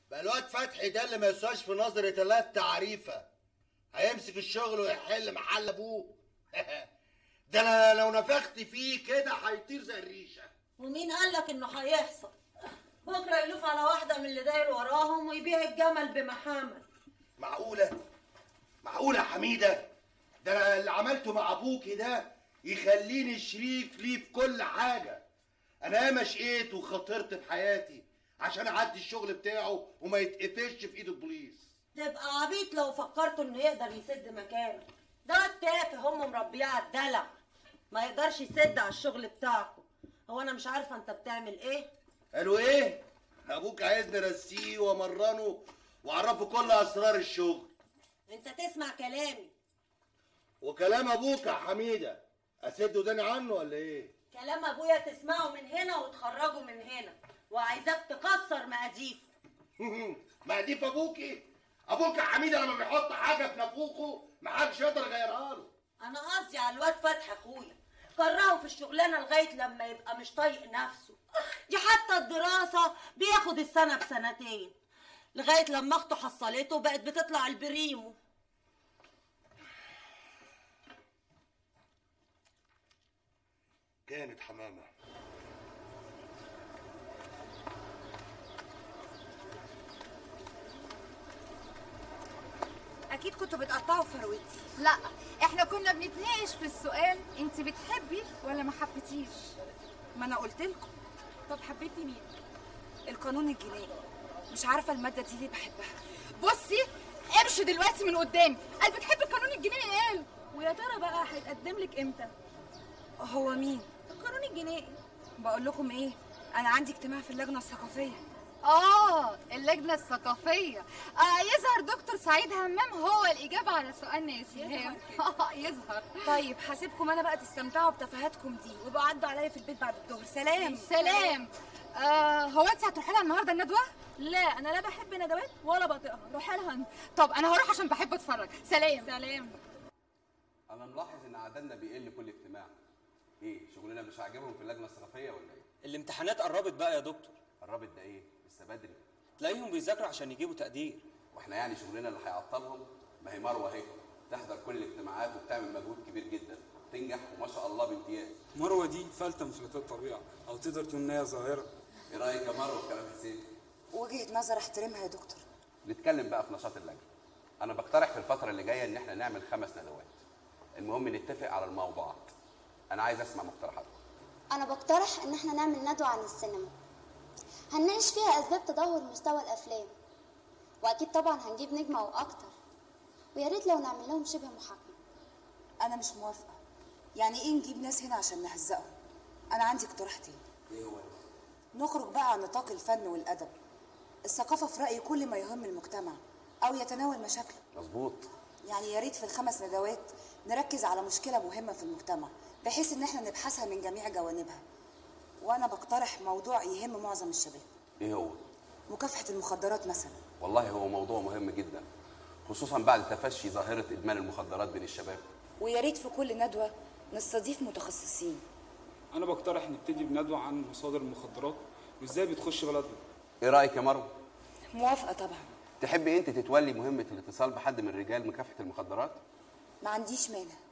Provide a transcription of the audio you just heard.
بقى الواد فتحي ده اللي ما يسواش في نظرة الله التعريفة هيمسك الشغل ويحل محل ابوه ده انا لو نفخت فيه كده هيطير زي الريشه ومين قال لك انه هيحصل بكره يلوف على واحده من اللي داير وراهم ويبيع الجمل بمحامل معقولة معقولة يا حميدة ده انا اللي عملته مع ابوكي ده يخليني شريك ليه في كل حاجة انا ياما شقيت وخاطرت بحياتي عشان اعدي الشغل بتاعه وما يتقفش في ايد البوليس تبقى عبيط لو فكرتوا انه يقدر يسد مكانه ده التافه هم مربياه على الدلع ما يقدرش يسد على الشغل بتاعكم هو انا مش عارفه انت بتعمل ايه قالوا ايه ابوك عايزني ارسيه وامرنه واعرفه كل اسرار الشغل انت تسمع كلامي وكلام ابوك يا حميدة اسد وداني عنه ولا ايه كلام ابويا تسمعه من هنا وتخرجه من هنا وعايزاك تكسر مقاديفه مقديف ابوكي ابوك يا حميدة لما بيحط حاجة في نافوخه محدش يقدر يغيرها له انا قصدي على الواد فتحي اخويا كرهه في الشغلانه لغايه لما يبقى مش طايق نفسه دي حتى الدراسه بياخد السنه بسنتين لغايه لما اخته حصلته بقت بتطلع البريمو كانت حمامة اكيد كنتوا بتقطعوا فروتي لا احنا كنا بنتناقش في السؤال انت بتحبي ولا ما حبيتيش ما انا قلت لكم طب حبيتي مين القانون الجنائي مش عارفه الماده دي ليه بحبها بصي امشي دلوقتي من قدامي قال بتحبي القانون الجنائي قال ويا ترى بقى هيتقدم لك امتى هو مين القانون الجنائي بقول لكم ايه انا عندي اجتماع في اللجنه الثقافيه اه اللجنه الثقافيه آه يظهر دكتور سعيد همام هو الاجابه على سؤالنا يا سهام اه يظهر طيب هسيبكم انا بقى تستمتعوا بتفاهاتكم دي وابقوا عدوا عليا في البيت بعد الظهر سلام سلام آه هو انت هتروحي لها النهارده الندوه لا انا لا بحب ندوات ولا بطيقها روحي لها انت طب انا هروح عشان بحب اتفرج سلام سلام انا ملاحظ ان عددنا بيقل كل اجتماع ايه شغلنا مش عاجبهم في اللجنه الثقافيه ولا ايه الامتحانات قربت بقى يا دكتور قربت ده ايه لسه بدري تلاقيهم بيذاكروا عشان يجيبوا تقدير واحنا يعني شغلنا اللي هيعطلهم ما هي مروه اهي تحضر كل الاجتماعات وبتعمل مجهود كبير جدا تنجح وما شاء الله بامتياز مروه دي فلتة من فلتات الطبيعه او تقدر تقول ان هي ظاهره ايه رايك يا مروه في كلام حسين وجهه نظر احترمها يا دكتور نتكلم بقى في نشاط اللجنه انا بقترح في الفتره اللي جايه ان احنا نعمل خمس ندوات المهم نتفق على الموضوعات انا عايز اسمع مقترحاتكم أنا بقترح إن احنا نعمل ندوة عن السينما هنناقش فيها أسباب تدهور مستوى الأفلام وأكيد طبعا هنجيب نجمة وأكتر ويا ريت لو نعمل لهم شبه محاكمة انا مش موافقه يعني ايه نجيب ناس هنا عشان نهزقهم انا عندي اقتراح تاني ايه هو نخرج بقى عن نطاق الفن والادب الثقافه في رايي كل ما يهم المجتمع او يتناول مشاكله مظبوط يعني يا ريت في الخمس ندوات نركز على مشكله مهمه في المجتمع بحيث ان احنا نبحثها من جميع جوانبها وانا بقترح موضوع يهم معظم الشباب ايه هو مكافحه المخدرات مثلا والله هو موضوع مهم جدا خصوصا بعد تفشي ظاهره ادمان المخدرات بين الشباب ويا ريت في كل ندوه نستضيف متخصصين انا بقترح نبتدي بندوه عن مصادر المخدرات وازاي بتخش بلدنا ايه رايك يا مروه موافقه طبعا تحبي انت تتولي مهمه الاتصال بحد من رجال مكافحه المخدرات ما عنديش مانع